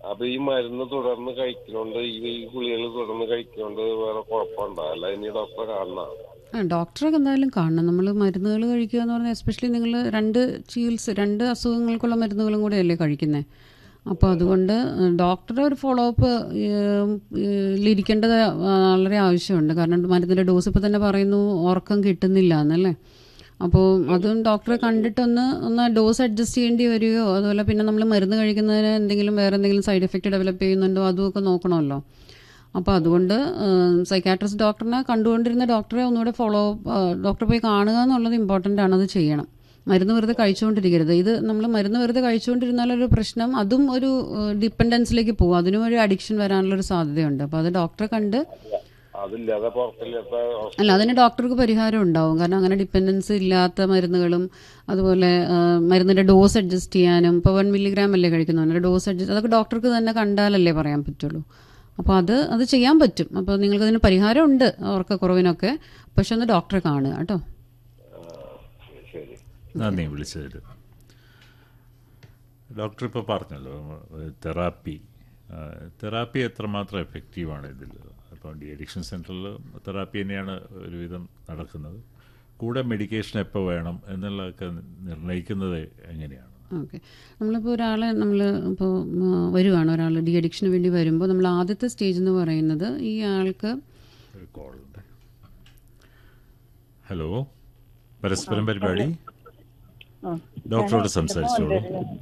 അപ്പൊ ഈ മരുന്ന് തുടർന്ന് കഴിക്കണോണ്ട് ഈ ഈ ഗുളികൾ തുടർന്ന് കഴിക്കണോണ്ട് വേറെ കുഴപ്പമുണ്ടോ അല്ല ഇനി ഡോക്ടറെ കാണണം ആ ഡോക്ടറെ എന്തായാലും കാണണം നമ്മൾ മരുന്നുകൾ കഴിക്കുക എന്ന് പറഞ്ഞാൽ എസ്പെഷ്യലി നിങ്ങൾ രണ്ട് ചികിത്സ രണ്ട് അസുഖങ്ങൾക്കുള്ള മരുന്നുകളും കൂടെയല്ലേ കഴിക്കുന്നത് അപ്പോൾ അതുകൊണ്ട് ഡോക്ടറെ ഒരു ഫോളോ അപ്പ് ഇരിക്കേണ്ടത് വളരെ ആവശ്യമുണ്ട് കാരണം മരുന്നിൻ്റെ ഡോസ് ഇപ്പോൾ തന്നെ പറയുന്നു ഉറക്കം കിട്ടുന്നില്ല എന്നല്ലേ അപ്പോൾ അതും ഡോക്ടറെ കണ്ടിട്ടൊന്ന് ഒന്ന് ഡോസ് അഡ്ജസ്റ്റ് ചെയ്യേണ്ടി വരികയോ അതുപോലെ പിന്നെ നമ്മൾ മരുന്ന് കഴിക്കുന്നതിന് എന്തെങ്കിലും വേറെ എന്തെങ്കിലും സൈഡ് എഫക്റ്റ് ഡെവലപ്പ് ചെയ്യുന്നുണ്ടോ അതുമൊക്കെ നോക്കണമല്ലോ അപ്പോൾ അതുകൊണ്ട് സൈക്കാട്രിസ്റ്റ് ഡോക്ടറിനെ കണ്ടുകൊണ്ടിരുന്ന ഡോക്ടറെ ഒന്നുകൂടെ ഫോളോ ഡോക്ടറെ പോയി കാണുക എന്നുള്ളത് ഇമ്പോർട്ടൻ്റ് ആണ് അത് ചെയ്യണം മരുന്ന് വെറുതെ കഴിച്ചുകൊണ്ടിരിക്കരുത് ഇത് നമ്മൾ മരുന്ന് വെറുതെ കഴിച്ചുകൊണ്ടിരുന്നാലൊരു പ്രശ്നം അതും ഒരു ഡിപ്പെൻഡൻസിലേക്ക് പോകും അതിനും ഒരു അഡിക്ഷൻ വരാനുള്ളൊരു സാധ്യതയുണ്ട് അപ്പോൾ അത് ഡോക്ടറെ കണ്ട് അതില്ലാതെ പുറത്തില്ലാത്ത അല്ല അതിന് ഡോക്ടർക്ക് പരിഹാരം ഉണ്ടാവും കാരണം അങ്ങനെ ഡിപ്പെൻഡൻസ് ഇല്ലാത്ത മരുന്നുകളും അതുപോലെ ആ, മരുന്നിന്റെ ഡോസ് അഡ്ജസ്റ്റ് ചെയ്യാനും ഇപ്പോൾ വൺ മില്ലിഗ്രാം അല്ലേ കഴിക്കുന്നത് ഡോസ് അഡ്ജസ്റ്റ് അതൊക്കെ ഡോക്ടർക്ക് തന്നെ കണ്ടാലല്ലേ പറയാൻ പറ്റുള്ളൂ അപ്പോൾ അത് അത് ചെയ്യാൻ പറ്റും അപ്പോൾ നിങ്ങൾക്ക് അതിന് പരിഹാരം ഉണ്ട് ഉറക്കക്കുറവിനൊക്കെ പക്ഷെ ഒന്ന് ഡോക്ടറെ കാണുക കേട്ടോ ശരി നന്ദി വിളിച്ചതിൽ ഡോക്ടർ ഇപ്പോൾ പറഞ്ഞല്ലോ തെറാപ്പി തെറാപ്പി എത്രമാത്രം എഫക്റ്റീവാണ് ഇതിൽ അപ്പോൾ ഡി അഡിക്ഷൻ സെൻറ്ററിൽ തെറാപ്പി തന്നെയാണ് ഒരുവിധം നടക്കുന്നത് കൂടെ മെഡിക്കേഷൻ എപ്പോൾ വേണം എന്നുള്ളതൊക്കെ നിർണ്ണയിക്കുന്നത് എങ്ങനെയാണ് ഓക്കെ നമ്മളിപ്പോൾ ഒരാളെ നമ്മൾ ഇപ്പോൾ വരുവാണ് ഒരാൾ ഡി അഡിക്ഷന് വേണ്ടി വരുമ്പോൾ നമ്മൾ ആദ്യത്തെ സ്റ്റേജ് എന്ന് പറയുന്നത് ഈ ആൾക്ക് ഒരു കോളുണ്ട് ഹലോ പരസ്പരം പരിപാടി ഡോക്ടറോട് സംസാരിച്ചോളൂ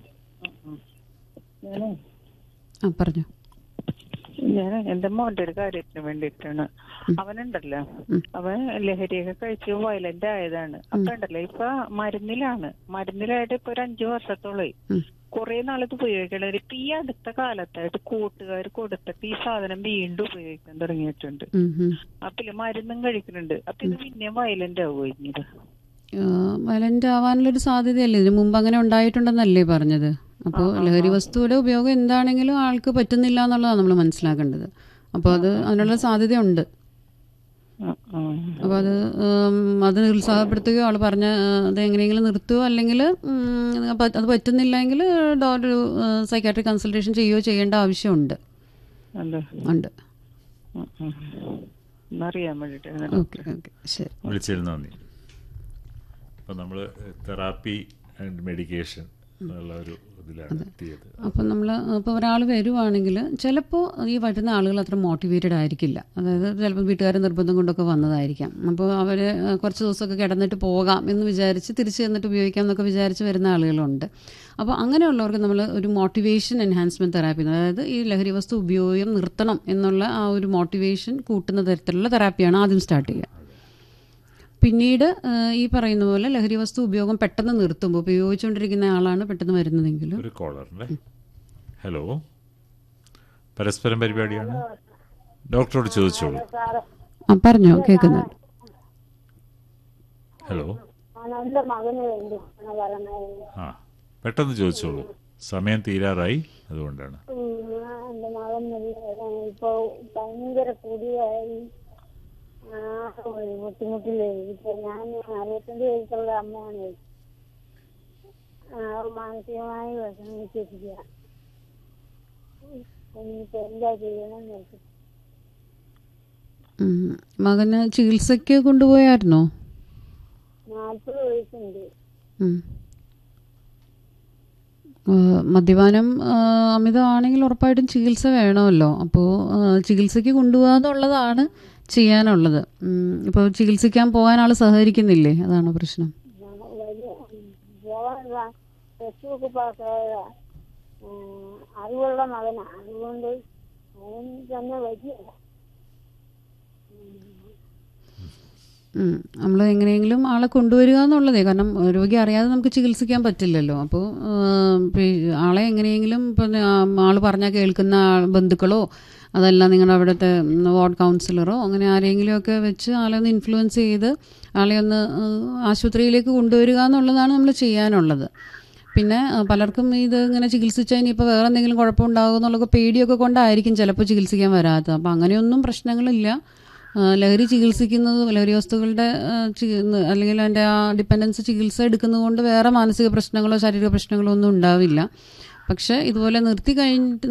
ഞാനേ ആ പറഞ്ഞു ഞാൻ എന്റെ മോന്റെ ഒരു കാര്യത്തിന് വേണ്ടിയിട്ടാണ് അവനുണ്ടല്ലോ അവൻ ലഹരിയൊക്കെ കഴിച്ച് വയലന്റ് ആയതാണ് അപ്പൊ ഉണ്ടല്ലോ ഇപ്പൊ മരുന്നിലാണ് മരുന്നിലായിട്ട് ഇപ്പൊ ഒരു അഞ്ചു വർഷത്തോളായി കുറെ നാളത് ഉപയോഗിക്കണ ഇപ്പൊ ഈ അടുത്ത കാലത്തായിട്ട് കൂട്ടുകാർ കൊടുത്തിട്ട് ഈ സാധനം വീണ്ടും ഉപയോഗിക്കാൻ തുടങ്ങിയിട്ടുണ്ട് ഉം, ഉം. അപ്പൊ ഇല്ല മരുന്നും കഴിക്കുന്നുണ്ട് അപ്പൊ ഇത് പിന്നെയും വയലന്റ് ആവുമോ ഇനിയത് വയലന്റ് ആവാനുള്ളൊരു സാധ്യതയല്ലേ ഇതിനു മുമ്പ് അങ്ങനെ ഉണ്ടായിട്ടുണ്ടെന്നല്ലേ പറഞ്ഞത് അപ്പോൾ ലഹരി വസ്തുവിന്റെ ഉപയോഗം എന്താണെങ്കിലും ആൾക്ക് പറ്റുന്നില്ല എന്നുള്ളതാണ് നമ്മൾ മനസ്സിലാക്കേണ്ടത് അപ്പോൾ അത് അതിനുള്ള സാധ്യതയുണ്ട് ഉം, ഉം. അപ്പോൾ അത് ഉം, അത് നിരുത്സാഹപ്പെടുത്തുകയോ ആൾ പറഞ്ഞ ആ, അത് എങ്ങനെയെങ്കിലും നിർത്തുകയോ അല്ലെങ്കിൽ ഉം, അപ്പൊ അത് പറ്റുന്നില്ലെങ്കിൽ ഡോ- ഒരു സൈക്കാട്രിക് കൺസൾട്ടേഷൻ ചെയ്യുകയോ ചെയ്യേണ്ട ആവശ്യമുണ്ട് അതെ ഉണ്ട് ഉം, ഉം. ഒന്നറിയാൻ വേണ്ടിട്ടാണ് ഓക്കെ ഓക്കെ ശരി വിളിച്ചതിൽ നന്ദി അപ്പോൾ നമ്മൾ തെറാപ്പി ആൻഡ് മെഡിക്കേഷൻ എന്നുള്ള ഒരു ഇതിലാണ് എത്തിയത് അപ്പം നമ്മൾ ഇപ്പോൾ ഒരാൾ വരുവാണെങ്കിൽ ചിലപ്പോൾ ഈ വരുന്ന ആളുകൾ അത്ര മോട്ടിവേറ്റഡ് ആയിരിക്കില്ല അതായത് ചിലപ്പോൾ വീട്ടുകാരെ നിർബന്ധം കൊണ്ടൊക്കെ വന്നതായിരിക്കാം അപ്പോൾ അവർ കുറച്ച് ദിവസമൊക്കെ കിടന്നിട്ട് പോകാം എന്ന് വിചാരിച്ച് തിരിച്ച് ചെന്നിട്ട് ഉപയോഗിക്കാം എന്നൊക്കെ വിചാരിച്ച് വരുന്ന ആളുകളുണ്ട് അപ്പോൾ അങ്ങനെയുള്ളവർക്ക് നമ്മൾ ഒരു മോട്ടിവേഷൻ എൻഹാൻസ്മെൻറ്റ് തെറാപ്പി അതായത് ഈ ലഹരി വസ്തു ഉപയോഗം നിർത്തണം എന്നുള്ള ആ ഒരു മോട്ടിവേഷൻ കൂട്ടുന്ന തരത്തിലുള്ള തെറാപ്പിയാണ് ആദ്യം സ്റ്റാർട്ട് ചെയ്യുക പിന്നീട് ആ, ഈ പറയുന്ന പോലെ ലഹരി വസ്തു ഉപയോഗം പെട്ടെന്ന് നിർത്തുമ്പോൾ ഉപയോഗിച്ചുകൊണ്ടിരിക്കുന്ന ആളാണ് പെട്ടെന്ന് വരുന്നതെങ്കിലും ഒരു കോളറുണ്ട് ഹലോ പരസ്പരം പരിപാടിയാണ് ഡോക്ടറോട് ചോദിച്ചോളൂ ആ പറഞ്ഞോ കേൾക്കുന്നുണ്ട് ഹലോ എന്റെ മകന് വേണ്ടിയാണ് പറഞ്ഞത് ആ പെട്ടെന്ന് ചോദിച്ചോളൂ സമയം തീരാറായി അതുകൊണ്ടാണ് ഉം, എന്റെ മകൻ ഇപ്പൊ ഭയങ്കര കുടിയായി ആ ഒരു ബുദ്ധിമുട്ടില്ലേ ഇപ്പൊ ഞാൻ അറുപത്തഞ്ച് വയസ്സുള്ള അമ്മയാണ് ആ, മാനസികമായി വിഷമിച്ചിരിക്കുക ഇനിയിപ്പോ എന്താ ചെയ്യണമെന്ന് വെച്ചു ഉം. മകന് ചികിത്സയ്ക്ക് കൊണ്ടുപോയായിരുന്നോ നാൽപ്പത് വയസ്സുണ്ട് ഉം. ആ, മദ്യപാനം ആ, അമിതമാണെങ്കിൽ ഉറപ്പായിട്ടും ചികിത്സ വേണമല്ലോ അപ്പോൾ ചികിത്സയ്ക്ക് കൊണ്ടുപോകുക എന്നുള്ളതാണ് ചെയ്യാനുള്ളത് ഇപ്പോൾ ചികിത്സിക്കാൻ പോകാൻ ആൾ സഹകരിക്കുന്നില്ലേ അതാണ് പ്രശ്നം ഞാൻ വലിയ പോവാൻ ഫേസ്ബുക്ക് പാസ്സായ അറിവുള്ള മകനാ അതുകൊണ്ട് അവൻ തന്നെ വലിയ നമ്മൾ എങ്ങനെയെങ്കിലും ആളെ കൊണ്ടുവരിക എന്നുള്ളതേ കാരണം രോഗി അറിയാതെ നമുക്ക് ചികിത്സിക്കാൻ പറ്റില്ലല്ലോ അപ്പോൾ ആളെ എങ്ങനെയെങ്കിലും ഇപ്പം ആൾ പറഞ്ഞാൽ കേൾക്കുന്ന ആൾ- ബന്ധുക്കളോ അതല്ല നിങ്ങളുടെ അവിടുത്തെ വാർഡ് കൗൺസിലറോ അങ്ങനെ ആരെങ്കിലുമൊക്കെ വെച്ച് ആളെ ഒന്ന് ഇൻഫ്ലുവൻസ് ചെയ്ത് ആളെ ഒന്ന് ആ, ആശുപത്രിയിലേക്ക് കൊണ്ടുവരിക എന്നുള്ളതാണ് നമ്മൾ ചെയ്യാനുള്ളത് പിന്നെ ആ, പലർക്കും ഇത് ഇങ്ങനെ ചികിത്സിച്ചാൽ ഇനിയിപ്പോൾ വേറെ എന്തെങ്കിലും കുഴപ്പമുണ്ടാകും എന്നുള്ള പേടിയൊക്കെ കൊണ്ടായിരിക്കും ചിലപ്പോൾ ചികിത്സിക്കാൻ വരാത്തത് അപ്പോൾ അങ്ങനെയൊന്നും പ്രശ്നങ്ങളില്ല ആ, ലഹരി ചികിത്സിക്കുന്നത് ലഹരി വസ്തുക്കളുടെ ആ, ചി- അല്ലെങ്കിൽ അതിൻ്റെ ആ ഡിപ്പെൻഡൻസ് ചികിത്സ എടുക്കുന്നത് കൊണ്ട് വേറെ മാനസിക പ്രശ്നങ്ങളോ ശാരീരിക പ്രശ്നങ്ങളോ ഒന്നും ഉണ്ടാവില്ല പക്ഷേ ഇതുപോലെ നിർത്തി കഴിഞ്ഞിട്ട്